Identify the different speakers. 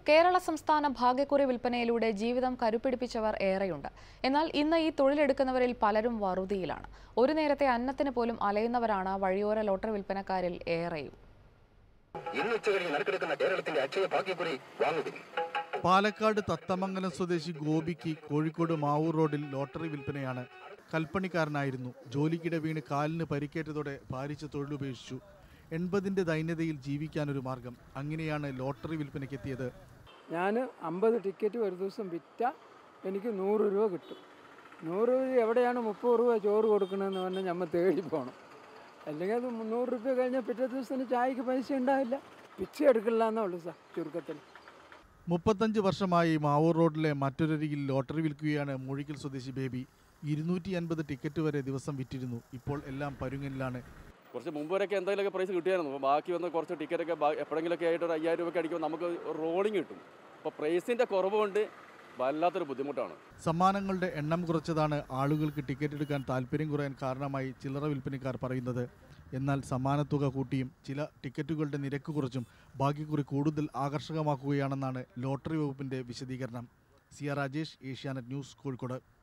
Speaker 1: കേരള സംസ്ഥാന ഭാഗ്യക്കുറി വിൽപ്പനയിലൂടെ ജീവിതം കരുപിടിപ്പിച്ചവർ ഏറെയുണ്ട് എന്നാൽ ഇന്ന് ഈ തൊഴിലെടുക്കുന്നവരിൽ പലരും വറുതിയിലാണ് ഒരു നേരത്തെ അന്നത്തിന് പോലും അലയുന്നവരാണ് വഴിയോര ലോട്ടറി വിൽപ്പനക്കാരിൽ ഏറെയും
Speaker 2: ഇന്ന് ഉച്ചകഴിഞ്ഞ് നറുക്കെടുക്കുന്ന കേരളത്തിന്റെ അക്ഷയ ഭാഗ്യക്കുറി വാങ്ങുവിൻ
Speaker 3: പാലക്കാട് തത്തമംഗലം സ്വദേശി ഗോപിക്ക് കോഴിക്കോട് മാവൂർ റോഡിൽ ലോട്ടറി വിൽപ്പനയാണ് കൽപ്പണിക്കാരനായിരുന്നു ജോലിക്കിടെ വീണ് കാലിന് പരിക്കേറ്റതോടെ ഭാരിച്ച തൊഴിലുപേക്ഷിച്ചു എൺപതിൻ്റെ ദൈന്യതയിൽ ജീവിക്കാനൊരു മാർഗം അങ്ങനെയാണ് ലോട്ടറി വിൽപ്പനയ്ക്കെത്തിയത്
Speaker 4: ഞാൻ അമ്പത് ടിക്കറ്റ് ഒരു ദിവസം വിറ്റ എനിക്ക് നൂറ് രൂപ കിട്ടും നൂറ് രൂപ എവിടെയാണ് മുപ്പത് രൂപ ചോറ് കൊടുക്കണമെന്ന് പറഞ്ഞാൽ നമ്മൾ തേടി പോകണം അല്ലെങ്കിൽ അത് മുന്നൂറ് രൂപ കഴിഞ്ഞാൽ പിറ്റേ ദിവസത്തിന് ചായക്ക് പൈസ ഉണ്ടാവില്ല പിച്ച എടുക്കില്ല എന്നുള്ളൂ സാർ ചുരുക്കത്തിൽ
Speaker 3: മുപ്പത്തഞ്ച് വർഷമായി മാവൂർ റോഡിലെ മറ്റൊരരികിൽ ലോട്ടറി വിൽക്കുകയാണ് മൂഴിക്കൽ സ്വദേശി ബേബി ഇരുന്നൂറ്റി അൻപത് ടിക്കറ്റ് വരെ ദിവസം വിറ്റിരുന്നു ഇപ്പോൾ എല്ലാം പരുങ്ങലിലാണ്
Speaker 5: കുറച്ച് മുമ്പ് വരെയൊക്കെ എന്തെങ്കിലുമൊക്കെ പ്രൈസ് കിട്ടിയായിരുന്നു അപ്പോൾ ബാക്കി വന്ന കുറച്ച് ടിക്കറ്റൊക്കെ ബാ- എപ്പോഴെങ്കിലുമൊക്കെ ആയിട്ട് ഒരു അയ്യായിരം രൂപയ്ക്ക് അടിക്കുമ്പോൾ നമുക്ക് റോളിങ് കിട്ടും അപ്പോൾ പ്രൈസിൻ്റെ കുറവ് കൊണ്ട് വല്ലാത്തൊരു ബുദ്ധിമുട്ടാണ്
Speaker 3: സമ്മാനങ്ങളുടെ എണ്ണം കുറച്ചതാണ് ആളുകൾക്ക് ടിക്കറ്റ് എടുക്കാൻ താല്പര്യം കുറയാൻ കാരണമായി ചില്ലറ വിൽപ്പനക്കാർ പറയുന്നത് എന്നാൽ സമ്മാനത്തുക കൂട്ടിയും ചില ടിക്കറ്റുകളുടെ നിരക്ക് കുറച്ചും ഭാഗ്യക്കുറി കൂടുതൽ ആകർഷകമാക്കുകയാണെന്നാണ് ലോട്ടറി വകുപ്പിന്റെ വിശദീകരണം C R Rajesh Asianet news Kozhikode